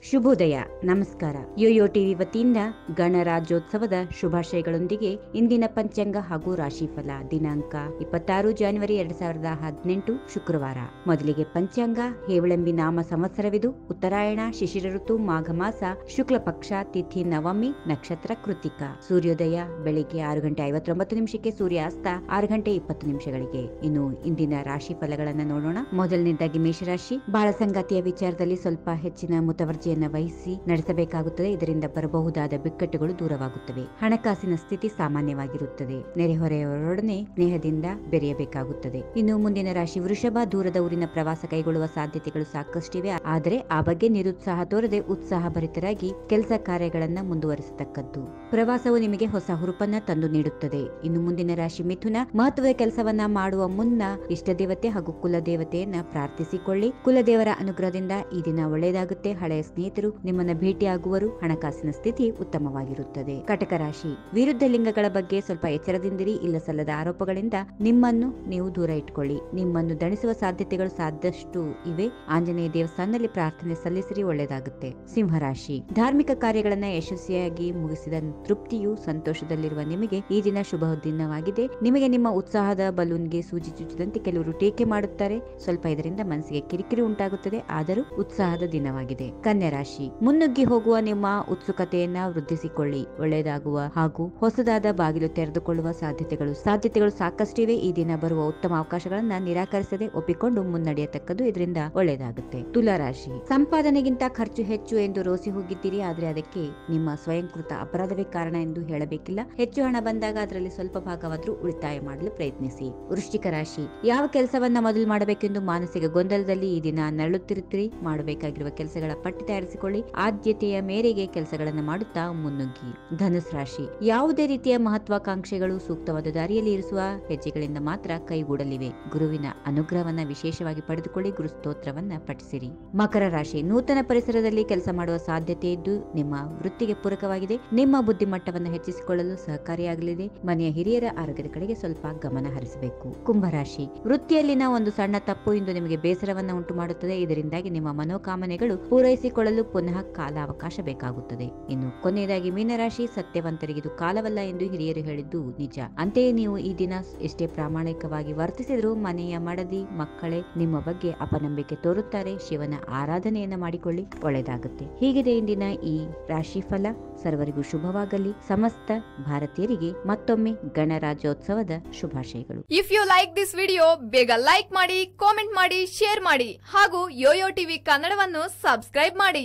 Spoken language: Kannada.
ಶುಭೋದಯ ನಮಸ್ಕಾರ ಯೋಯೋ ಟಿವಿ ವತಿಯಿಂದ ಗಣರಾಜ್ಯೋತ್ಸವದ ಶುಭಾಶಯಗಳೊಂದಿಗೆ ಇಂದಿನ ಪಂಚಾಂಗ ಹಾಗೂ ರಾಶಿಫಲ ದಿನಾಂಕ ಇಪ್ಪತ್ತಾರು ಜಾನ್ವರಿ ಎರಡ್ ಸಾವಿರದ ಹದಿನೆಂಟು ಶುಕ್ರವಾರ ಮೊದಲಿಗೆ ಪಂಚಾಂಗ ಹೇವಳಂಬಿ ನಾಮ ಸಂವತ್ಸರವಿದು ಉತ್ತರಾಯಣ ಶಿಶಿರ ಋತು ಮಾಘ ಮಾಸ ಶುಕ್ಲ ಪಕ್ಷ ತಿಥಿ ನವಮಿ ನಕ್ಷತ್ರ ಕೃತಿಕ ಸೂರ್ಯೋದಯ ಬೆಳಿಗ್ಗೆ ಆರು ಗಂಟೆ ಐವತ್ತೊಂಬತ್ತು ನಿಮಿಷಕ್ಕೆ ಸೂರ್ಯಾಸ್ತ ಆರು ಗಂಟೆ ಇಪ್ಪತ್ತು ನಿಮಿಷಗಳಿಗೆ ಇನ್ನು ಇಂದಿನ ರಾಶಿ ಫಲಗಳನ್ನ ನೋಡೋಣ ಮೊದಲನೇದಾಗಿ ಮೇಷರಾಶಿ ಬಾಳ ಸಂಗಾತಿಯ ವಿಚಾರದಲ್ಲಿ ಸ್ವಲ್ಪ ಹೆಚ್ಚಿನ ಮುತವರ್ಜಿಯನ್ನ ವಹಿಸಿ ನಡೆಸಬೇಕಾಗುತ್ತದೆ ಇದರಿಂದ ಬರಬಹುದಾದ ಬಿಕ್ಕಟ್ಟುಗಳು ದೂರವಾಗುತ್ತವೆ ಹಣಕಾಸಿನ ಸ್ಥಿತಿ ಸಾಮಾನ್ಯವಾಗಿರುತ್ತದೆ ನೆರೆಹೊರೆಯವರೊಡನೆ ಸ್ನೇಹದಿಂದ ಬೆರೆಯಬೇಕಾಗುತ್ತದೆ ಇನ್ನು ಮುಂದಿನ ರಾಶಿ ವೃಷಭ ದೂರದ ಊರಿನ ಪ್ರವಾಸ ಕೈಗೊಳ್ಳುವ ಸಾಧ್ಯತೆಗಳು ಸಾಕಷ್ಟಿವೆ ಆದರೆ ಆ ಬಗ್ಗೆ ನಿರುತ್ಸಾಹ ತೋರದೆ ಉತ್ಸಾಹ ಭರಿತರಾಗಿ ಕೆಲಸ ಕಾರ್ಯಗಳನ್ನ ಮುಂದುವರಿಸತಕ್ಕದ್ದು ಪ್ರವಾಸವು ನಿಮಗೆ ಹೊಸ ಹುರುಪನ್ನ ತಂದು ನೀಡುತ್ತದೆ ಇನ್ನು ಮುಂದಿನ ರಾಶಿ ಮಿಥುನ ಮಹತ್ವದ ಕೆಲಸವನ್ನ ಮಾಡುವ ಮುನ್ನ ಇಷ್ಟ ದೇವತೆ ಹಾಗೂ ಕುಲ ದೇವತೆಯನ್ನ ಪ್ರಾರ್ಥಿಸಿಕೊಳ್ಳಿ ಕುಲದೇವರ ಅನುಗ್ರಹದಿಂದ ಈ ದಿನ ಒಳ್ಳೆಯದಾಗುತ್ತೆ ಹಳೆಯ ಸ್ನೇಹಿತರು ನಿಮ್ಮನ್ನ ಭೇಟಿಯಾಗುವರು ಹಣಕಾಸಿನ ಸ್ಥಿತಿ ಉತ್ತಮವಾಗಿರುತ್ತದೆ ಕಟಕ ರಾಶಿ ವಿರುದ್ಧ ಲಿಂಗಗಳ ಬಗ್ಗೆ ಸ್ವಲ್ಪ ಎಚ್ಚರದಿಂದಿರಿ ಇಲ್ಲ ಸಲ್ಲದ ಆರೋಪಗಳಿಂದ ನಿಮ್ಮನ್ನು ನೀವು ದೂರ ಇಟ್ಕೊಳ್ಳಿ ನಿಮ್ಮನ್ನು ದಣಿಸುವ ಸಾಧ್ಯತೆಗಳು ಸಾದಷ್ಟು ಇವೆ ಆಂಜನೇಯ ದೇವಸ್ಥಾನದಲ್ಲಿ ಪ್ರಾರ್ಥನೆ ಸಲ್ಲಿಸಿರಿ ಒಳ್ಳೆಯದಾಗುತ್ತೆ ಸಿಂಹರಾಶಿ ಧಾರ್ಮಿಕ ಕಾರ್ಯಗಳನ್ನ ಯಶಸ್ವಿಯಾಗಿ ಮುಗಿಸಿದ ತೃಪ್ತಿಯು ಸಂತೋಷದಲ್ಲಿರುವ ನಿಮಗೆ ಈ ದಿನ ಶುಭ ದಿನವಾಗಿದೆ ನಿಮಗೆ ನಿಮ್ಮ ಉತ್ಸಾಹದ ಬಲೂನ್ಗೆ ಸೂಜಿ ಚುಚ್ಚಿದಂತೆ ಕೆಲವರು ಟೀಕೆ ಮಾಡುತ್ತಾರೆ ಸ್ವಲ್ಪ ಇದರಿಂದ ಮನಸ್ಸಿಗೆ ಕಿರಿಕಿರಿ ಉಂಟಾಗುತ್ತದೆ ಆದರೂ ಉತ್ಸಾಹದ ದಿನವಾಗಿದೆ ಕನ್ಯಾ ರಾಶಿ ಮುನ್ನುಗ್ಗಿ ಹೋಗುವ ನಿಮ್ಮ ಉತ್ಸುಕತೆಯನ್ನ ವೃದ್ಧಿಸಿಕೊಳ್ಳಿ ಒಳ್ಳೆಯದಾಗುವ ಹಾಗೂ ಹೊಸದಾದ ಬಾಗಿಲು ತೆರೆದುಕೊಳ್ಳುವ ಸಾಧ್ಯತೆಗಳು ಸಾಧ್ಯತೆಗಳು ಸಾಕಷ್ಟಿವೆ ಈ ದಿನ ಬರುವ ಉತ್ತಮ ಅವಕಾಶಗಳನ್ನ ನಿರಾಕರಿಸದೆ ಒಪ್ಪಿಕೊಂಡು ಮುನ್ನಡೆಯತಕ್ಕದ್ದು ಇದರಿಂದ ಒಳ್ಳೆಯದಾಗುತ್ತೆ ತುಲಾ ರಾಶಿ ಸಂಪಾದನೆಗಿಂತ ಖರ್ಚು ಹೆಚ್ಚು ಎಂದು ರೋಸಿ ಹೋಗಿದ್ದೀರಿ ಆದ್ರೆ ಅದಕ್ಕೆ ನಿಮ್ಮ ಸ್ವಯಂಕೃತ ಅಪರಾಧವೇ ಕಾರಣ ಎಂದು ಹೇಳಬೇಕಿಲ್ಲ ಹೆಚ್ಚು ಹಣ ಬಂದಾಗ ಅದರಲ್ಲಿ ಸ್ವಲ್ಪ ಭಾಗವಾದ್ರೂ ಉಳಿತಾಯ ಮಾಡಲು ಪ್ರಯತ್ನಿಸಿ ವೃಶ್ಚಿಕ ರಾಶಿ ಯಾವ ಕೆಲಸವನ್ನ ಮೊದಲು ಮಾಡಬೇಕೆಂದು ಮಾನಸಿಕ ಗೊಂದಲದಲ್ಲಿ ಈ ದಿನ ನರಳುತ್ತಿರುತ್ತೀರಿ ಮಾಡಬೇಕಾಗಿರುವ ಕೆಲಸಗಳ ಪಟ್ಟಿ ತಯಾರಿಸಿಕೊಳ್ಳಿ ಆದ್ಯತೆಯ ಮೇರೆಗೆ ಕೆಲಸಗಳನ್ನು ಮಾಡುತ್ತಾ ಮುನ್ನುಗ್ಗಿ ಧನುಸ್ ರಾಶಿ ಯಾವುದೇ ರೀತಿಯ ಮಹತ್ವಾಕಾಂಕ್ಷೆಗಳು ಸೂಕ್ತವಾದ ದಾರಿಯಲ್ಲಿ ಇರಿಸುವ ಹೆಜ್ಜೆಗಳಿಂದ ಮಾತ್ರ ಕೈಗೂಡಲಿವೆ ಗುರುವಿನ ಅನುಗ್ರಹವನ್ನ ವಿಶೇಷವಾಗಿ ಪಡೆದುಕೊಳ್ಳಿ ಗುರು ಸ್ತೋತ್ರವನ್ನ ಪಠಿಸಿರಿ ಮಕರ ರಾಶಿ ನೂತನ ಪರಿಸರದಲ್ಲಿ ಕೆಲಸ ಮಾಡುವ ಸಾಧ್ಯತೆ ಇದ್ದು ನಿಮ್ಮ ವೃತ್ತಿಗೆ ಪೂರಕವಾಗಿದೆ ನಿಮ್ಮ ಬುದ್ಧಿಮಟ್ಟವನ್ನು ಹೆಚ್ಚಿಸಿಕೊಳ್ಳಲು ಸಹಕಾರಿಯಾಗಲಿದೆ ಮನೆಯ ಹಿರಿಯರ ಆರೋಗ್ಯದ ಕಡೆಗೆ ಸ್ವಲ್ಪ ಗಮನ ಹರಿಸಬೇಕು ಕುಂಭರಾಶಿ ವೃತ್ತಿಯಲ್ಲಿನ ಒಂದು ಸಣ್ಣ ತಪ್ಪು ಇಂದು ನಿಮಗೆ ಬೇಸರವನ್ನ ಉಂಟು ಮಾಡುತ್ತದೆ ಇದರಿಂದಾಗಿ ನಿಮ್ಮ ಮನೋಕಾಮನೆಗಳು ಪೂರೈಸಿಕೊಳ್ಳಲು ಪುನಃ ಕಾಲಾವಕಾಶ ಬೇಕಾಗುತ್ತದೆ ಇನ್ನು ಕೊನೆಯದಾಗಿ ಮೀನರಾಶಿ ಸತ್ಯವಂತರಿಗೆ ಇದು ಕಾಲವಲ್ಲ ಎಂದು ಹಿರಿಯರು ಹೇಳಿದ್ದು ನಿಜ ಅಂತೆಯೇ ನೀವು ಈ ದಿನ ಎಷ್ಟೇ ಪ್ರಾಮಾಣಿಕವಾಗಿ ವರ್ತಿಸಿದರೂ ಮನೆಯ ಮಡದಿ ಮಕ್ಕಳೇ ನಿಮ್ಮ ಬಗ್ಗೆ ಅಪನಂಬಿಕೆ ತೋರುತ್ತಾರೆ ಶಿವನ ಆರಾಧನೆಯನ್ನ ಮಾಡಿಕೊಳ್ಳಿ ಒಳ್ಳೆಯದಾಗುತ್ತೆ ಹೀಗಿದೆ ಇಂದಿನ ಈ ರಾಶಿ ಫಲ ಸರ್ವರಿಗೂ ಶುಭವಾಗಲಿ ಸಮಸ್ತ ಭಾರತೀಯರಿಗೆ ಮತ್ತೊಮ್ಮೆ ಗಣರಾಜ್ಯೋತ್ಸವದ ಶುಭಾಶಯಗಳು if you like this video ಬೇಗ ಲೈಕ್ ಮಾಡಿ ಕಾಮೆಂಟ್ ಮಾಡಿ ಶೇರ್ ಮಾಡಿ ಹಾಗೂ ಯೋಯೋ ಟಿವಿ ಕನ್ನಡವನ್ನು ಸಬ್ಸ್ಕ್ರೈಬ್ ಮಾಡಿ